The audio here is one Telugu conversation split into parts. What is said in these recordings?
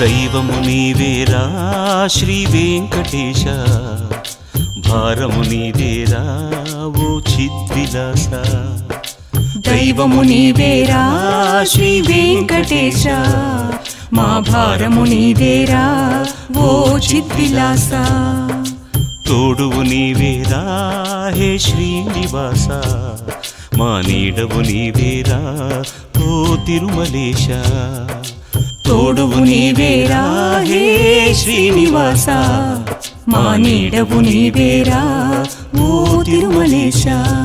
దైవము నీవేరా శ్రీ వెంకటేశ భారము నీదేరా ఓ చిద్విలాస దైవము నీవేరా శ్రీ వెంకటేశ మా భారము నీదేరా ఓ చిద్విలాస తోడువు నీవేరా హే శ్రీనివాస మా నీడవు నీవేరా ఓ తిరుమలేశ తోడువు నీవేరా హే శ్రీనివాస మా నీడవు నీవేరా ఓ తిరుమలేశ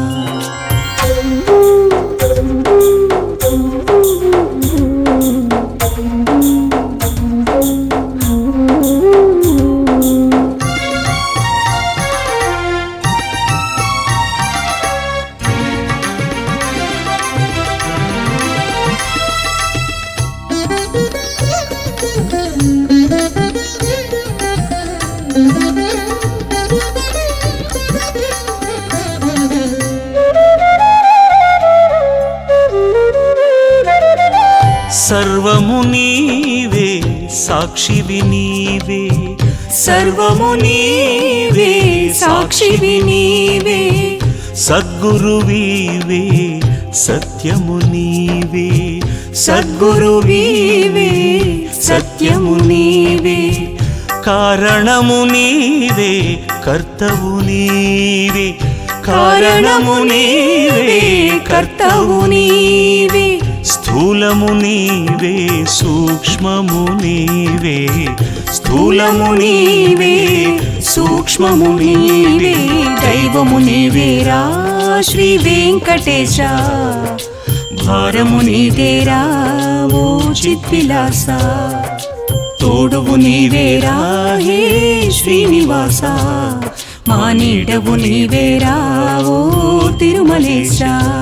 సర్వము నీవే సాక్షివి నీవే సర్వము నీవే సాక్షివి నీవే సద్గురువీవే సత్యము నీవే సద్గురువీవే సత్యము నీవే కారణము నీవే కర్తవు నీవే కారణము నీవే కర్తవు నీవే స్థూలము నీవే సూక్ష్మము నీవే స్థూలము నీవే సూక్ష్మము నీవే దైవము నీవేరా శ్రీ వెంకటేశ భారము నీదేరా ఓ చిద్విలాస తోడువు నీవేరా హే శ్రీనివాస మా నీడవు నీవేరా ఓ తిరుమలేశ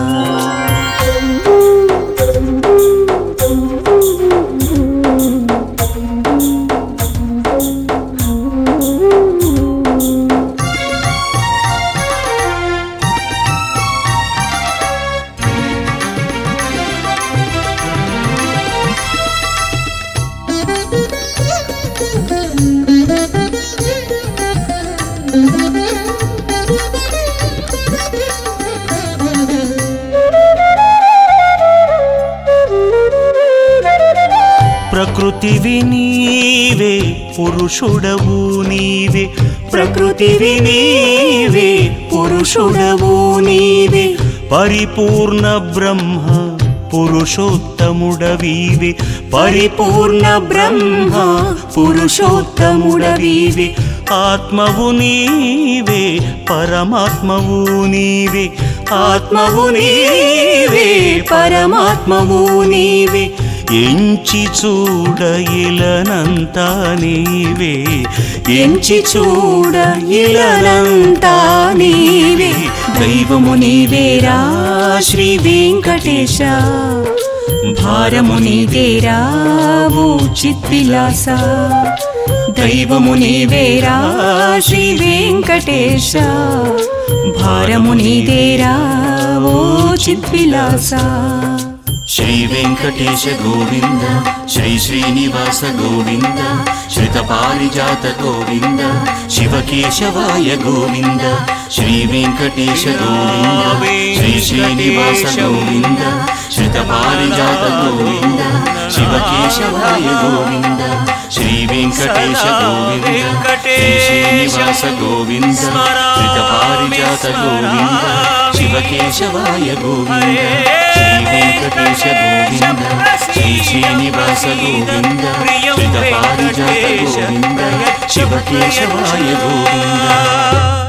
ప్రకృతివి నీవే పురుషుడవు నీవే ప్రకృతివి నీవే పురుషుడవు నీవే పరిపూర్ణ బ్రహ్మ పురుషోత్తముడవీవే పరిపూర్ణ బ్రహ్మ పురుషోత్తముడవీవే ఆత్మవు నీవే పరమాత్మవు నీవే ఆత్మవు నీవే పరమాత్మవు నీవే ఎంచి చూడ ఇలనంతా నీవే ఎంచి చూడ ఇలనంతా నీవే దైవము నీవేరా శ్రీ వెంకటేశ భారము నీదేరా ఓ చిద్విలాస దైవము నీవేరా శ్రీ వెంకటేశ భారము నీదేరా ఓ చిద్విలాస శ్రీ వెంకటేశ గోవింద శ్రీ శ్రీనివాస గోవింద శ్రిత పారిజాత గోవింద శివకేశవాయ గోవింద శ్రీ వెంకటేశ గోవింద శ్రీ శ్రీనివాస గోవింద శ్రిత పారిజాత గోవింద శివకేశవాయ గోవింద శ్రీ వెంకటేశ గోవింద శ్రీ శ్రీనివాస గోవింద శ్రిత పారిజాత గోవింద శివకేశవాయ గోవింద శ్రీ వెంకటేశ గోవింద శ్రీ శ్రీనివాస గోవింద శ్రిత పారిజాత గోవింద శివకేశవాయ గోవింద